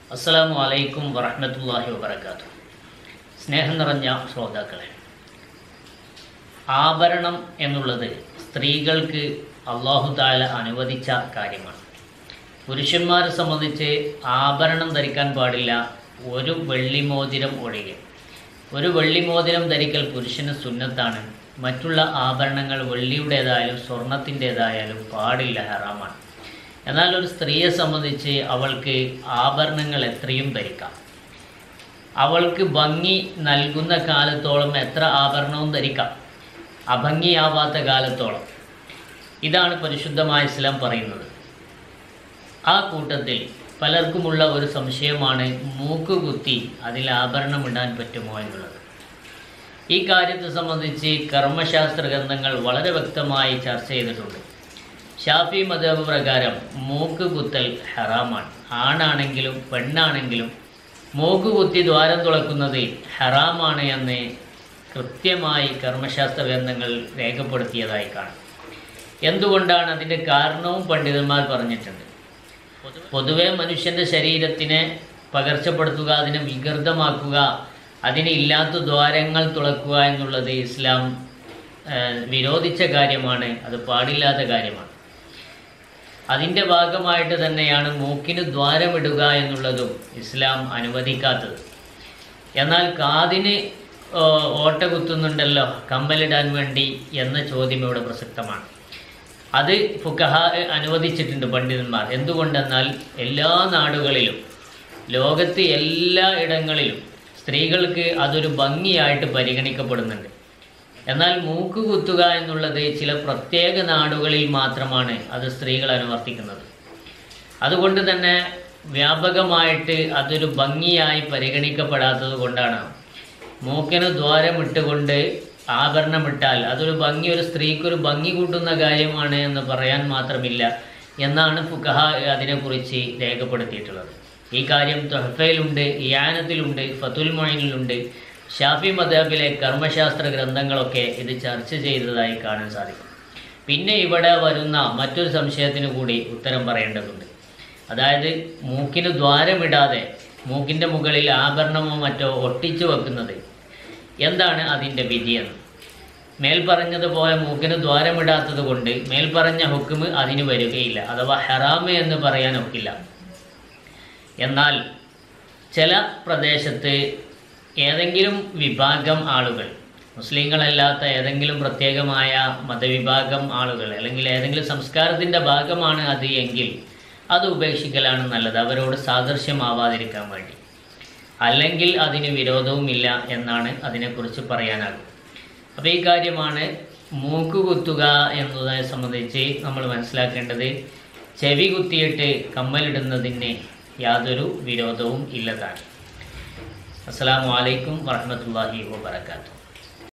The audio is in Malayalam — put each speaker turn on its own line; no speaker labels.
അസ്സലാമു അലൈക്കും വറഹ്മത്തുള്ളാഹി വബറകാതുഹു സ്നേഹം നിറഞ്ഞ ശ്രോതാക്കളെ ആഭരണം എന്നുള്ളത് സ്ത്രീകൾക്ക് അള്ളാഹു താല അനുവദിച്ച കാര്യമാണ് പുരുഷന്മാരെ സംബന്ധിച്ച് ആഭരണം ധരിക്കാൻ പാടില്ല ഒരു വെള്ളിമോതിരം ഒഴികെ ഒരു വെള്ളിമോതിരം ധരിക്കൽ പുരുഷന് സുന്നത്താണ് മറ്റുള്ള ആഭരണങ്ങൾ വെള്ളിയുടേതായാലും സ്വർണത്തിൻ്റേതായാലും പാടില്ല ഹറാമാണ് എന്നാൽ ഒരു സ്ത്രീയെ സംബന്ധിച്ച് അവൾക്ക് ആഭരണങ്ങൾ എത്രയും ധരിക്കാം അവൾക്ക് ഭംഗി നൽകുന്ന കാലത്തോളം എത്ര ആഭരണവും ധരിക്കാം അഭംഗിയാവാത്ത കാലത്തോളം ഇതാണ് പരിശുദ്ധമായ ഇസ്ലാം പറയുന്നത് ആ കൂട്ടത്തിൽ പലർക്കുമുള്ള ഒരു സംശയമാണ് മൂക്ക് കുത്തി അതിൽ ആഭരണം ഇടാൻ പറ്റുമോ എന്നുള്ളത് ഈ കാര്യത്തെ സംബന്ധിച്ച് കർമ്മശാസ്ത്ര ഗ്രന്ഥങ്ങൾ വളരെ വ്യക്തമായി ചർച്ച ചെയ്തിട്ടുണ്ട് ഷാഫി മതബ് പ്രകാരം മൂക്ക് കുത്തൽ ഹറാമാണ് ആണാണെങ്കിലും പെണ്ണാണെങ്കിലും മൂക്ക് കുത്തി ദ്വാരം തുളക്കുന്നത് ഹറാമാണ് എന്ന് കൃത്യമായി കർമ്മശാസ്ത്ര ഗ്രന്ഥങ്ങൾ രേഖപ്പെടുത്തിയതായി കാണാം എന്തുകൊണ്ടാണ് അതിൻ്റെ കാരണവും പണ്ഡിതന്മാർ പറഞ്ഞിട്ടുണ്ട് പൊതുവെ മനുഷ്യൻ്റെ ശരീരത്തിനെ പകർച്ചപ്പെടുത്തുക അതിനെ വികൃതമാക്കുക അതിന് ഇല്ലാത്ത ദ്വാരങ്ങൾ തുളക്കുക എന്നുള്ളത് ഇസ്ലാം ഏഹ്, വിരോധിച്ച കാര്യമാണ് അത് പാടില്ലാത്ത കാര്യമാണ് അതിൻ്റെ ഭാഗമായിട്ട് തന്നെയാണ് മൂക്കിന് ദ്വാരമിടുക എന്നുള്ളതും ഇസ്ലാം അനുവദിക്കാത്തത് എന്നാൽ കാതിന് ഓ, ഓട്ട കുത്തുന്നുണ്ടല്ലോ കമ്മലിടാൻ വേണ്ടി എന്ന ചോദ്യം ഇവിടെ പ്രസക്തമാണ് അത് ഫുക്കഹ അനുവദിച്ചിട്ടുണ്ട് പണ്ഡിതന്മാർ എന്തുകൊണ്ടെന്നാൽ എല്ലാ നാടുകളിലും ലോകത്ത് എല്ലാ ഇടങ്ങളിലും സ്ത്രീകൾക്ക് അതൊരു ഭംഗിയായിട്ട് പരിഗണിക്കപ്പെടുന്നുണ്ട് എന്നാൽ മൂക്ക് കുത്തുക എന്നുള്ളത് ചില പ്രത്യേക നാടുകളിൽ മാത്രമാണ് അത് സ്ത്രീകൾ അനുവർത്തിക്കുന്നത് അതുകൊണ്ട് തന്നെ വ്യാപകമായിട്ട് അതൊരു ഭംഗിയായി പരിഗണിക്കപ്പെടാത്തത് കൊണ്ടാണ് മൂക്കിന് ദ്വാരമിട്ടുകൊണ്ട് ആഭരണമിട്ടാൽ അതൊരു ഭംഗി ഒരു സ്ത്രീക്കൊരു ഭംഗി കൂട്ടുന്ന കാര്യമാണ് എന്ന് പറയാൻ മാത്രമില്ല എന്നാണ് ഫുഖഹ അതിനെക്കുറിച്ച് രേഖപ്പെടുത്തിയിട്ടുള്ളത് ഈ കാര്യം തൊഹഫയിലുണ്ട് ഇയാനത്തിലുണ്ട് ഫതുൽ മൊയിനിലുണ്ട് ഷാഫി മദാബിലെ കർമ്മശാസ്ത്ര ഗ്രന്ഥങ്ങളൊക്കെ ഇത് ചർച്ച ചെയ്തതായി കാണാൻ സാധിക്കും പിന്നെ ഇവിടെ വരുന്ന മറ്റൊരു സംശയത്തിന് കൂടി ഉത്തരം പറയേണ്ടതുണ്ട് അതായത് മൂക്കിന് ദ്വാരമിടാതെ മൂക്കിൻ്റെ മുകളിൽ ആഭരണമോ മറ്റോ ഒട്ടിച്ചു വെക്കുന്നത് എന്താണ് അതിൻ്റെ വിധിയെന്ന് മേൽപ്പറഞ്ഞതുപോലെ മൂക്കിന് ദ്വാരമിടാത്തത് കൊണ്ട് മേൽപ്പറഞ്ഞ ഹുക്കുമ് അതിന് വരികയില്ല അഥവാ ഹറാമ് എന്ന് പറയാൻ ഒക്കില്ല എന്നാൽ ചില പ്രദേശത്ത് ഏതെങ്കിലും വിഭാഗം ആളുകൾ മുസ്ലിങ്ങളല്ലാത്ത ഏതെങ്കിലും പ്രത്യേകമായ മതവിഭാഗം ആളുകൾ അല്ലെങ്കിൽ ഏതെങ്കിലും സംസ്കാരത്തിൻ്റെ ഭാഗമാണ് അത് എങ്കിൽ അത് ഉപേക്ഷിക്കലാണ് നല്ലത് അവരോട് സാദൃശ്യമാവാതിരിക്കാൻ വേണ്ടി അല്ലെങ്കിൽ അതിന് വിരോധവുമില്ല എന്നാണ് അതിനെക്കുറിച്ച് പറയാനാകും അപ്പോൾ ഈ കാര്യമാണ് മൂക്ക് കുത്തുക എന്നതിനെ സംബന്ധിച്ച് നമ്മൾ മനസ്സിലാക്കേണ്ടത് ചെവി കുത്തിയിട്ട് കമ്മലിടുന്നതിന് യാതൊരു വിരോധവും ഇല്ലതാണ് അസ്സാം വലൈക്കും വർഹമത്തല്ലാഹി വാബർക്കാത്തു